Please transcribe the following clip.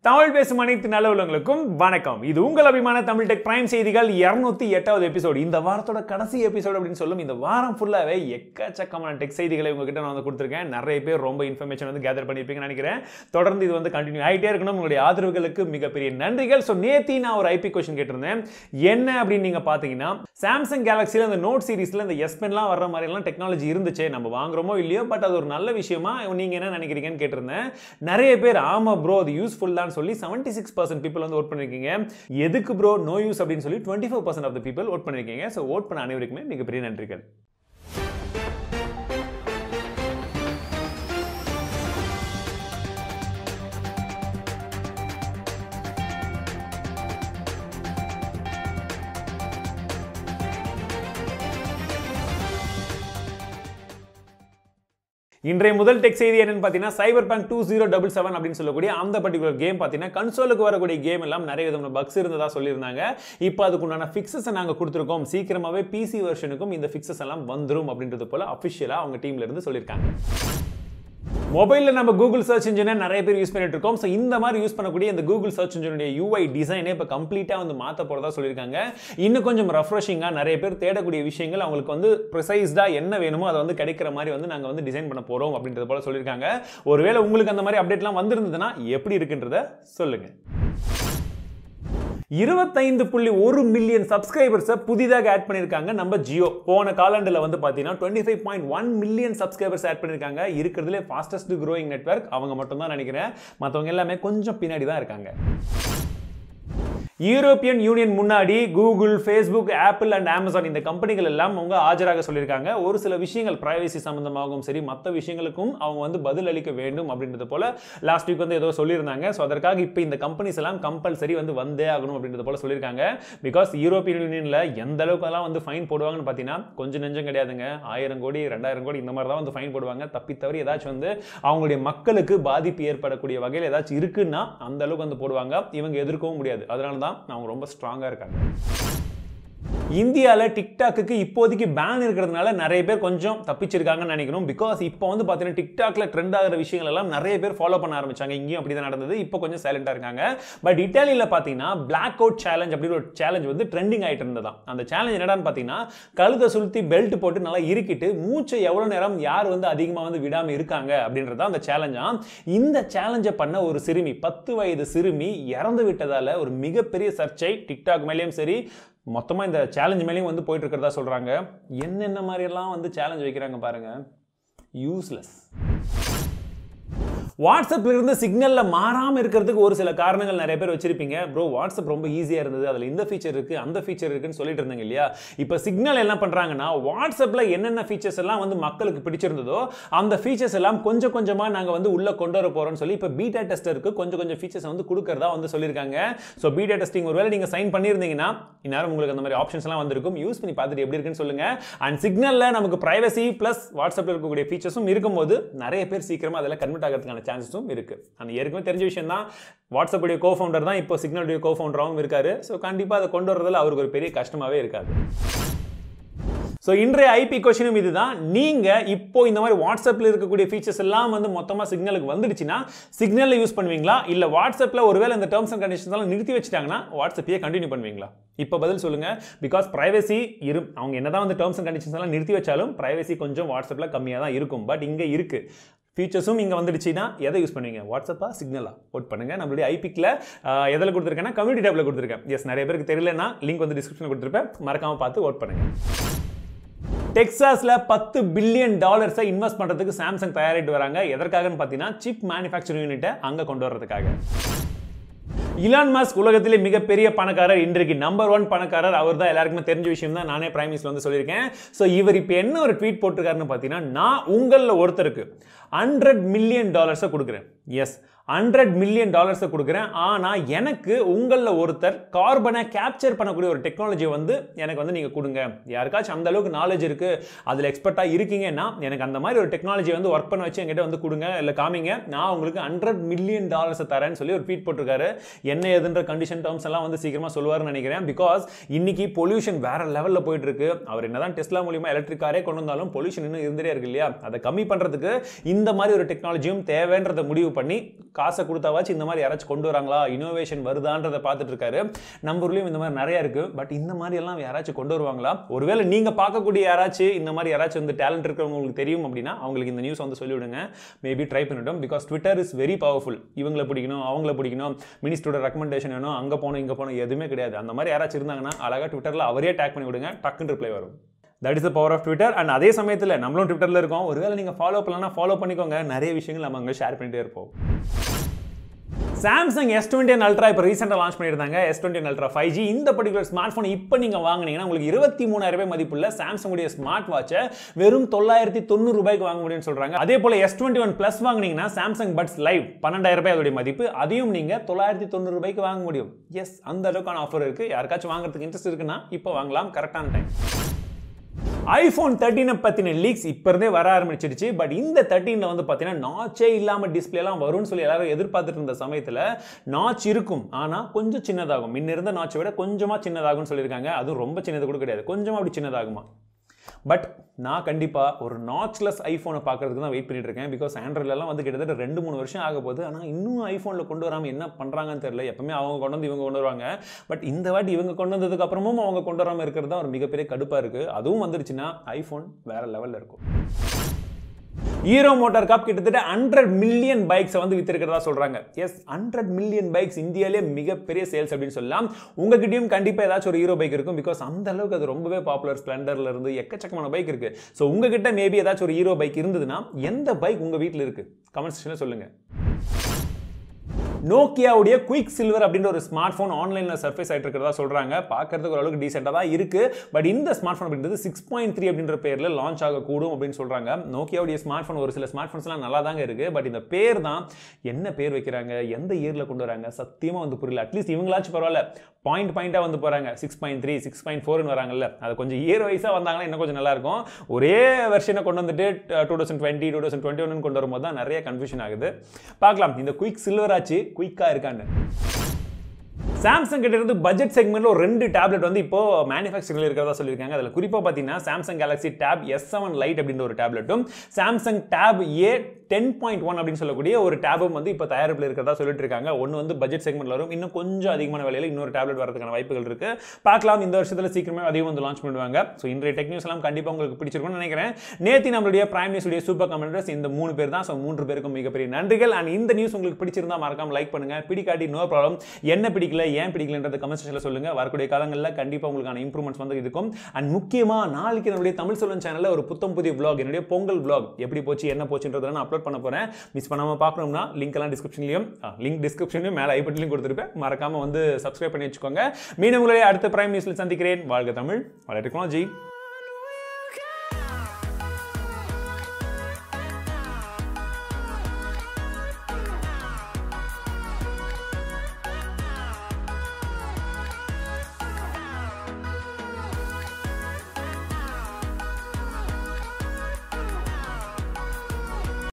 தமிழ் பேசும் அனைத்து நல்லவங்களுக்கும் வணக்கம் இது உங்கள் அபிமான தமிழ் டெக் பிரைம் செய்திகள் இருநூத்தி எட்டாவது எபிசோடு இந்த வாரத்தோட கடைசி எபிசோடு அப்படின்னு சொல்லும் இந்த வாரம் ஃபுல்லாகவே எக்கச்சக்கமான டெக் செய்திகளை உங்ககிட்ட நான் வந்து கொடுத்துருக்கேன் நிறைய பேர் ரொம்ப இன்ஃபர்மேஷன் வந்து கேதர் பண்ணியிருப்பீங்கன்னு நினைக்கிறேன் தொடர்ந்து இது வந்து கண்டினியூ ஆகிட்டே இருக்கணும் உங்களுடைய ஆதரவுகளுக்கு மிகப்பெரிய நன்றிகள் ஸோ நேத்தி நான் ஒரு ஐபி கொஸ்டின் கேட்டிருந்தேன் என்ன அப்படின்னு நீங்கள் பார்த்தீங்கன்னா சாம்சங் கேலக்ஸியில் அந்த நோட் சீரிஸில் இந்த எஸ் பென்லாம் வர்ற மாதிரிலாம் டெக்னாலஜி இருந்துச்சு நம்ம வாங்குறோமோ இல்லையோ பட் அது ஒரு நல்ல விஷயமா நீங்கள் என்ன நினைக்கிறீங்கன்னு கேட்டிருந்தேன் நிறைய பேர் ஆமாம் ப்ரோ அது யூஸ்ஃபுல் தான் சொல்லி செவன்ட்டி சிக்ஸ் பர்சன்ட் பீப்பிள் வந்து ஓட் பண்ணிருக்கீங்க எதுக்கு ப்ரோ நோ யூஸ் அப்படின்னு சொல்லி twenty four percent of the people vote பண்ணிருக்கீங்க ஸோ ஓட் பண்ண அனைவருக்குமே மிகப்பெரிய நன்றிகள் இன்றைய முதல் டெக் செய்தி என்னன்னு பார்த்தீங்கன்னா cyber bank two zero double seven அப்படின்னு சொல்லக்கூடிய அந்த பர்டிகுலர் கேம் பார்த்தீங்கன்னா கன்சோலுக்கு வரக்கூடிய கேம் எல்லாம் நிறைய விதமான பக்ஸ் இருந்ததா சொல்லியிருந்தாங்க இப்போ அதுக்குண்டான ஃபிக்ஸஸை நாங்கள் கொடுத்துருக்கோம் சீக்கிரமாகவே பிசி வெர்ஷனுக்கும் இந்த ஃபிக்ஸஸ் எல்லாம் வந்துரும் அப்படின்றது போல அஃபிஷியலாக அவங்க டீம்ல இருந்து சொல்லியிருக்காங்க மொபைலில் நம்ம கூகுள் சர்ச் இன்ஜினை நிறைய பேர் யூஸ் பண்ணிட்டு இருக்கோம் ஸோ இந்த மாதிரி யூஸ் பண்ணக்கூடிய இந்த கூகுள் சர்ச் இன்ஜினுடைய யூஐ டிசைனே இப்போ கம்ப்ளீட்டாக வந்து மாற்ற போகிறதா சொல்லியிருக்காங்க இன்னும் கொஞ்சம் ரெஃப்ரெஷிங்காக நிறைய பேர் தேடக்கூடிய விஷயங்கள் அவங்களுக்கு வந்து ப்ரிசைஸ்டாக என்ன வேணுமோ அதை வந்து கிடைக்கிற மாதிரி வந்து நாங்கள் வந்து டிசைன் பண்ண போகிறோம் அப்படின்றது போல சொல்லியிருக்காங்க ஒருவேளை உங்களுக்கு அந்த மாதிரி அப்டேட்லாம் வந்திருந்ததுன்னா எப்படி இருக்குன்றத சொல்லுங்கள் இருபத்தைந்து புள்ளி ஒரு மில்லியன் சப்ஸ்கிரைபர்ஸை புதிதாக ஆட் பண்ணியிருக்காங்க நம்ம ஜியோ போன காலண்டில் வந்து பார்த்தீங்கன்னா twenty five point one million subscribers add பண்ணியிருக்காங்க இருக்கிறதுலே ஃபாஸ்டஸ்ட் க்ரோயிங் நெட்ஒர்க் அவங்க மட்டும் தான் நினைக்கிறேன் மற்றவங்க எல்லாமே கொஞ்சம் பின்னாடி தான் இருக்காங்க யூரோப்பியன் யூனியன் முன்னாடி Google Facebook Apple and Amazon இந்த கம்பெனிகள் எல்லாம் அவங்க ஆஜராக சொல்லியிருக்காங்க ஒரு சில விஷயங்கள் பிரைவசி சம்பந்தமாகவும் சரி மற்ற விஷயங்களுக்கும் அவங்க வந்து பதில் அளிக்க வேண்டும் அப்படின்றது போல லாஸ்ட் வீக் வந்து ஏதோ சொல்லியிருந்தாங்க ஸோ அதற்காக இப்போ இந்த கம்பெனிஸ் எல்லாம் கம்பல்சரி வந்து வந்தே ஆகணும் அப்படின்றது போல சொல்லியிருக்காங்க பிகாஸ் யூரோப்பியன் யூனியனில் எந்த அளவுக்கு எல்லாம் வந்து ஃபைன் போடுவாங்கன்னு பார்த்தீங்கன்னா கொஞ்சம் நெஞ்சம் கிடையாதுங்க ஆயிரம் கோடி ரெண்டாயிரம் கோடி இந்த மாதிரி தான் வந்து ஃபைன் போடுவாங்க தப்பி தவறி ஏதாச்சும் வந்து அவங்களுடைய மக்களுக்கு பாதிப்பு ஏற்படக்கூடிய வகையில் ஏதாச்சும் இருக்குன்னா அந்த அளவுக்கு வந்து போடுவாங்க இவங்க எதிர்க்கவும் முடியாது அதனால தான் அவங்க ரொம்ப ஸ்ட்ராங்காக இருக்காங்க இந்தியாவில் டிக்டாக்கு இப்போதைக்கு பேன் இருக்கிறதுனால நிறைய பேர் கொஞ்சம் தப்பிச்சிருக்காங்கன்னு நினைக்கணும் பிகாஸ் இப்போ வந்து பார்த்தீங்கன்னா டிக்டாக்ல ட்ரெண்ட் ஆகிற விஷயங்கள் எல்லாம் நிறைய பேர் ஃபாலோ பண்ண ஆரம்பிச்சாங்க இங்கேயும் அப்படி தான் நடந்தது இப்போ கொஞ்சம் சைலண்டாக இருக்காங்க பட் இட்டாலியில் பார்த்தீங்கன்னா பிளாக் அவுட் சேலஞ்ச் அப்படின்னு ஒரு சேலஞ்ச் வந்து ட்ரெண்டிங் ஆகிட்டு இருந்ததான் அந்த சேலஞ்ச் என்னடான்னு பார்த்தீங்கன்னா கழுத்தை சுற்றி பெல்ட் போட்டு நல்லா இறுக்கிட்டு மூச்சை எவ்வளோ நேரம் யார் வந்து அதிகமாக வந்து விடாமல் இருக்காங்க அப்படின்றத அந்த சேலஞ்சா இந்த சேலஞ்சை பண்ண ஒரு சிறுமி பத்து வயது சிறுமி இறந்து விட்டதால ஒரு மிகப்பெரிய சர்ச்சை டிக்டாக் மேலேயும் சரி மொத்தமாக இந்த சேலஞ்ச் மேலேயும் வந்து போயிட்டு இருக்கிறதா சொல்கிறாங்க என்னென்ன மாதிரியெல்லாம் வந்து சேலஞ்ச் வைக்கிறாங்க பாருங்க யூஸ்லெஸ் வாட்ஸ்அப்ல இருந்து சிக்னலில் மாறாமல் இருக்கிறதுக்கு ஒரு சில காரணங்கள் நிறைய பேர் வச்சிருப்பீங்க ப்ரோ வாட்ஸ்அப் ரொம்ப ஈஸியாக இருந்தது அதில் இந்த ஃபீச்சர் இருக்குது அந்த ஃபீச்சர் இருக்குன்னு சொல்லிட்டு இருந்தீங்க இல்லையா இப்போ சிக்னல் என்ன பண்ணுறாங்கன்னா வாட்ஸ்அப்பில் என்னென்ன ஃபீச்சர்ஸ் எல்லாம் வந்து மக்களுக்கு பிடிச்சிருந்ததோ அந்த ஃபீச்சர்ஸ் எல்லாம் கொஞ்சம் கொஞ்சமாக நாங்கள் வந்து உள்ளே கொண்டு வர போகிறோம்னு சொல்லி இப்போ பீட்டா டெஸ்டருக்கு கொஞ்சம் கொஞ்சம் ஃபீச்சர்ஸ் வந்து கொடுக்கறதா வந்து சொல்லியிருக்காங்க ஸோ பீட்டா டெஸ்டிங் ஒருவேளை நீங்கள் சைன் பண்ணியிருந்தீங்கன்னா இந்நேரம் உங்களுக்கு அந்த மாதிரி ஆப்ஷன்ஸ்லாம் வந்திருக்கும் யூஸ் பண்ணி பார்த்துட்டு எப்படி இருக்குன்னு சொல்லுங்கள் அண்ட் சிக்னலில் நமக்கு ப்ரைவசி ப்ளஸ் வாட்ஸ்அப்பில் இருக்கக்கூடிய ஃபீச்சர்ஸும் இருக்கும்போது நிறைய பேர் சீக்கிரமாக அதில் கன்வெர்ட் ஆகிறதுக்கான சான்சஸும் இருக்குது அந்த ஏற்கனவே தெரிஞ்ச விஷயம் தான் வாட்ஸ்அப்புடைய கோ ஃபவுண்டர் தான் இப்போ சிக்னலுடைய கோ ஃபவுண்டராகவும் இருக்காரு ஸோ கண்டிப்பாக அதை கொண்டு வரதில் அவருக்கு ஒரு பெரிய கஷ்டமாகவே இருக்காது ஸோ இன்றைய ஐபி கொஷினும் இதுதான் நீங்கள் இப்போ இந்த மாதிரி வாட்ஸ்அப்பில் இருக்கக்கூடிய ஃபீச்சர்ஸ் எல்லாம் வந்து மொத்தமாக சிக்னலுக்கு வந்துடுச்சுன்னா சிக்னலில் யூஸ் பண்ணுவீங்களா இல்லை வாட்ஸ்அப்பில் ஒருவேளை இந்த டேர்ம்ஸ் அண்ட் கண்டிஷன்ஸ் எல்லாம் நிறுத்தி வச்சுட்டாங்கன்னா வாட்ஸ்அப்பையே கண்டினியூ பண்ணுவீங்களா இப்போ பதில் சொல்லுங்கள் பிகாஸ் ப்ரைவசி இரு அவங்க என்னதான் வந்து டேர்ம்ஸ் அண்ட் கண்டிஷன்ஸ் எல்லாம் நிறுத்தி வச்சாலும் ப்ரைவசி கொஞ்சம் வாட்ஸ்அப்பில் கம்மியாக தான் இருக்கும் பட் இங்கே இருக்குது ஃபீச்சர்ஸும் இங்கே வந்துடுச்சுன்னா எதை யூஸ் பண்ணுவீங்க வாட்ஸ்அப்பா சிக்னலா ஓட் பண்ணுங்கள் நம்மளுடைய ஐபிக்கில் எதில் கொடுத்துருக்கேன்னா கம்யூனிட்டி டேப்பில் கொடுத்துருக்கேன் எஸ் நிறைய பேருக்கு தெரியலன்னா லிங்க் வந்து டிஸ்கிரிப்ஷனில் கொடுத்துருப்பேன் மறக்காமல் பார்த்து ஓட் பண்ணுங்கள் டெக்ஸாஸில் பத்து பில்லியன் டாலர்ஸை இன்வெஸ்ட் பண்ணுறதுக்கு சாம்சங் தயாரிட்டு வராங்க எதற்காகன்னு பார்த்தீங்கன்னா சிப் மேனுஃபேக்சரிங் யூனிட்டை அங்கே கொண்டு வர்றதுக்காக இலான் மாஸ்க் உலகத்திலே மிகப்பெரிய பணக்காரர் இன்றைக்கு நம்பர் ஒன் பணக்காரர் அவர் தான் எல்லாருக்குமே தெரிஞ்ச விஷயம் தான் நானே பிரைமிஸ்ல வந்து சொல்லியிருக்கேன் ஸோ இவர் இப்போ என்ன ஒரு ட்வீட் போட்டிருக்காருன்னு பார்த்தீங்கன்னா நான் உங்களில் ஒருத்தருக்கு ஹண்ட்ரட் மில்லியன் டாலர்ஸை கொடுக்குறேன் எஸ் ஹண்ட்ரட் மில்லியன் டாலர்ஸை கொடுக்குறேன் ஆனால் எனக்கு உங்களில் ஒருத்தர் கார்பனை கேப்சர் பண்ணக்கூடிய ஒரு டெக்னாலஜி வந்து எனக்கு வந்து நீங்கள் கொடுங்க யாருக்காச்சும் அந்த அளவுக்கு நாலேஜ் இருக்குது அதில் எக்ஸ்பர்ட்டாக இருக்கீங்கன்னா எனக்கு அந்த மாதிரி ஒரு டெக்னாலஜி வந்து ஒர்க் பண்ண வச்சு என்கிட்ட வந்து கொடுங்க இல்லை காமிங்க நான் உங்களுக்கு ஹண்ட்ரட் மில்லியன் டாலர்ஸை தரேன்னு சொல்லி ஒரு ட்வீட் போட்டிருக்காரு என்ன ஏதுன்ற கண்டிஷன் டேர்ம்ஸ் எல்லாம் வந்து சீக்கிரமாக சொல்லுவார்னு நினைக்கிறேன் பிகாஸ் இன்னைக்கு பொல்யூஷன் வேற லெவலில் போயிட்டு இருக்கு அவர் என்னதான் டெஸ்லா மூலியமா எலக்ட்ரிக் காரே கொண்டு வந்தாலும் பொல்யூஷன் இன்னும் இருந்துட்டே இருக்கு இல்லையா அதை கம்மி பண்ணுறதுக்கு இந்த மாதிரி ஒரு டெக்னாலஜியும் தேவைன்றதை முடிவு பண்ணி காசை கொடுத்தாவாச்சும் இந்த மாதிரி யாராச்சும் கொண்டு வராங்களா இனோவேஷன் வருதான்றதை பார்த்துட்டு இருக்காரு நம்ம ஊர்லேயும் இந்த மாதிரி நிறைய இருக்கு பட் இந்த மாதிரி எல்லாம் யாராச்சும் கொண்டு வருவாங்களா ஒருவேளை நீங்க பார்க்கக்கூடிய யாராச்சும் இந்த மாதிரி யாராச்சும் வந்து டேலண்ட் இருக்கிறவங்க உங்களுக்கு தெரியும் அப்படின்னா அவங்களுக்கு இந்த நியூஸ் வந்து சொல்லிவிடுங்க மேபி ட்ரை பண்ணிட்டோம் because Twitter is very powerful இவங்களை பிடிக்கணும் அவங்கள பிடிக்கணும் மினிஸ்டரோட ரெக்கமெண்டேஷன் வேணும் அங்கே போகணும் இங்கே போகணும் எதுவுமே கிடையாது அந்த மாதிரி யாராச்சும் இருந்தாங்கன்னா அழகாக ட்விட்டரில் அவரே டேக் பண்ணி விடுங்க டக்குன்னு ரிப்ளை வரும் that is the power of Twitter and அதே சமயத்தில் நம்மளும் ட்விட்டரில் இருக்கோம் ஒருவேளை நீங்கள் ஃபாலோ பண்ணலன்னா ஃபாலோ பண்ணிக்கோங்க நிறைய விஷயங்கள் நம்ம அங்கே ஷேர் பண்ணிட்டே இருப்போம் சாம்சங் எஸ் டுவெண்ட்டி அல்ட்ரா இப்போ ரீசெண்டாக லான்ச் பண்ணியிருந்தாங்க S twenty ultra five G இந்த பர்டிகுலர் ஸ்மார்ட் ஃபோன் இப்போ நீங்கள் வாங்கினீங்கன்னா உங்களுக்கு இருபத்தி மூணாயிரம் ரூபாய் மதிப்புள்ள சாம்சங்குடைய ஸ்மார்ட் வாட்சை வெறும் தொள்ளாயிரத்தி தொண்ணூறு ரூபாய்க்கு வாங்க முடியும்னு சொல்கிறாங்க அதே போல் எஸ் டுவெண்ட்டி ஒன் ப்ளஸ் வாங்கினீங்கன்னா சாம்சங் பட்ஸ் லைவ் பன்னெண்டாயிரம் ரூபாய் அதோடைய மதிப்பு அதையும் நீங்கள் தொள்ளாயிரத்தி தொண்ணூறு ரூபாய்க்கு வாங்க முடியும் எஸ் அந்த அளவுக்கான ஆஃபர் இருக்குது யாருக்காச்சும் வாங்குறதுக்கு இன்ட்ரெஸ்ட் இருக்குன்னா இப்போ வாங்கலாம் கரெக்டான டைம் ஐஃபோன் தேர்ட்டினை பற்றின லீக்ஸ் இப்போ இருந்தே வர ஆரம்பிச்சிருச்சு பட் இந்த தேர்ட்டீனில் வந்து பார்த்தீங்கன்னா நாச்சே இல்லாமல் டிஸ்பிளேலாம் வரும்னு சொல்லி எல்லாரும் எதிர்பார்த்துட்டு இருந்த சமயத்தில் நாச் இருக்கும் ஆனால் கொஞ்சம் சின்னதாகும் முன்ன இருந்த நாச்சை விட கொஞ்சமாக சின்னதாகும்னு சொல்லியிருக்காங்க அதுவும் ரொம்ப சின்னது கூட கிடையாது கொஞ்சமாக அப்படி சின்னதாகுமா பட் நான் கண்டிப்பாக ஒரு நாச்லெஸ் ஐஃபோனை பார்க்கறதுக்கு தான் வெயிட் பண்ணிட்டு இருக்கேன் பிகாஸ் ஆண்ட்ராய்ட்லாம் வந்து கிட்டத்தட்ட ரெண்டு மூணு வருஷம் ஆக போகுது ஆனால் இன்னும் ஐஃபோனில் கொண்டு வராமல் என்ன பண்ணுறாங்கன்னு தெரியல எப்பவுமே அவங்க கொண்டு வந்து இவங்க கொண்டு வருவாங்க பட் இந்த வாட்டி இவங்க கொண்டு வந்ததுக்கு அப்புறமும் அவங்க கொண்டு வராமல் இருக்கிறது தான் ஒரு மிகப்பெரிய கடுப்பாக இருக்குது அதுவும் வந்துருச்சுன்னா ஐஃபோன் வேற லெவலில் இருக்கும் ஹீரோ மோட்டார் காப் கிட்டத்தட்ட ஹண்ட்ரட் மில்லியன் பைக்ஸை வந்து வித்திருக்கிறதா சொல்றாங்க எஸ் ஹண்ட்ரட் மில்லியன் பைக்ஸ் இந்தியாவிலே மிகப்பெரிய சேல்ஸ் அப்படின்னு சொல்லலாம் உங்ககிட்டயும் கண்டிப்பாக ஏதாச்சும் ஒரு ஹீரோ பைக் இருக்கும் பிகாஸ் அந்த அளவுக்கு அது ரொம்பவே பாப்புலர் ஸ்ப்ளெண்டர்ல இருந்து எக்கச்சக்கமான பைக் இருக்கு ஸோ உங்ககிட்ட மேபி ஏதாச்சும் ஒரு ஹீரோ பைக் இருந்ததுன்னா எந்த பைக் உங்க வீட்டில் இருக்கு கமெண்ட் செக்ஷனில் சொல்லுங்க நோக்கியாவுடைய குயிக் சில்வர் அப்படின்ற ஒரு ஸ்மார்ட் ஃபோன் ஆன்லைனில் சர்ஃபேஸ் ஆகிட்டு இருக்கிறதா சொல்கிறாங்க பார்க்கறதுக்கு ஓரளவுக்கு டீசெண்டாக தான் இருக்குது பட் இந்த ஸ்மார்ட் ஃபோன் அப்படின்றது சிக்ஸ் பாயிண்ட் த்ரீ அப்படின்ற பேரில் லான்ச் ஆகக்கூடும் அப்படின்னு சொல்கிறாங்க நோக்கியாவுடைய ஸ்மார்ட் ஃபோன் ஒரு சில ஸ்மார்ட் ஃபோன்ஸ்லாம் நல்லா தாங்க இருக்குது பட் இந்த பேர் தான் என்ன பேர் வைக்கிறாங்க எந்த இயரில் கொண்டு வராங்க சத்தியமாக வந்து புரியல அட்லீஸ்ட் இவங்களாச்சும் பரவாயில்ல பாயிண்ட் பாயிண்ட்டாக வந்து போகிறாங்க six point three six point ஃபோர்னு வராங்கல்ல அது கொஞ்சம் இயர் வைஸாக வந்தாங்கன்னா இன்னும் கொஞ்சம் நல்லாயிருக்கும் ஒரே வெர்ஷனை கொண்டு வந்துட்டு two thousand twenty two thousand twenty one கொண்டு வரும்போது தான் நிறைய கன்ஃபியூஷன் ஆகுது பார்க்கலாம் இந்த குயிக் சில்வர் ஆச்சு குயிக்காக இருக்கான்னு சாம்சங் கிட்ட இருந்து பட்ஜெட் செக்மெண்ட்ல ஒரு ரெண்டு டேப்லெட் வந்து இப்போ மேனுஃபேக்சரிங்ல இருக்கிறதா சொல்லியிருக்காங்க அதில் குறிப்பாக பார்த்தீங்கன்னா Samsung Galaxy Tab S seven Lite அப்படின்ற ஒரு டேப்லெட்டும் Samsung Tab A ten point one அப்படின்னு சொல்லக்கூடிய ஒரு டேபும் வந்து இப்போ தயாரிப்பில் இருக்கிறதா சொல்லிட்டு இருக்காங்க ஒன்று வந்து பட்ஜெட் செக்மெண்ட்ல வரும் இன்னும் கொஞ்சம் அதிகமான விலையில் இன்னொரு டேப்லெட் வரதுக்கான வாய்ப்புகள் இருக்கு பார்க்கலாம் இந்த வருஷத்தில் சீக்கிரமே அதையும் வந்து லான்ச் பண்ணுவாங்க ஸோ இன்றைய டெக் நியூஸ் எல்லாம் கண்டிப்பாக உங்களுக்கு பிடிச்சிருக்கும்னு நினைக்கிறேன் நேத்தி நம்மளுடைய பிரைம் நியூஸுடைய சூப்பர் கமெண்டர்ஸ் இந்த மூணு பேர் தான் ஸோ மூன்று பேருக்கும் மிகப்பெரிய நன்றிகள் அண்ட் இந்த நியூஸ் உங்களுக்கு பிடிச்சிருந்தா மறக்காம லைக் பண்ணுங்க பிடிக்காட்டி நோ ப்ராப்ளம் என்ன பிடிக்கல ஏன் பிடிக்கலன்றது கமெண்ட் செக்ஷனில் சொல்லுங்க வரக்கூடிய காலங்களில் கண்டிப்பாக உங்களுக்கான இம்ப்ரூவ்மெண்ட்ஸ் வந்து இருக்கும் அண்ட் முக்கியமாக நாளைக்கு நம்மளுடைய தமிழ் சொல்வன் சேனலில் ஒரு புத்தம் புதிய vlog என்னுடைய பொங்கல் vlog எப்படி போச்சு என்ன போச்சுன்றதை நான் அப்லோட் பண்ண போகிறேன் மிஸ் பண்ணாமல் பார்க்கணும்னா லிங்க் எல்லாம் டிஸ்கிரிப்ஷன்லையும் லிங்க் டிஸ்கிரிப்ஷன்லையும் மேலே ஐபட்லையும் கொடுத்துருப்பேன் மறக்காம வந்து சப்ஸ்கிரைப் பண்ணி வச்சுக்கோங்க மீண்டும் உங்களுடைய அடுத்த பிரைம் நியூஸில் சந்திக்கிறேன் வாழ்க தமிழ் வளர்க்கணும் ஜி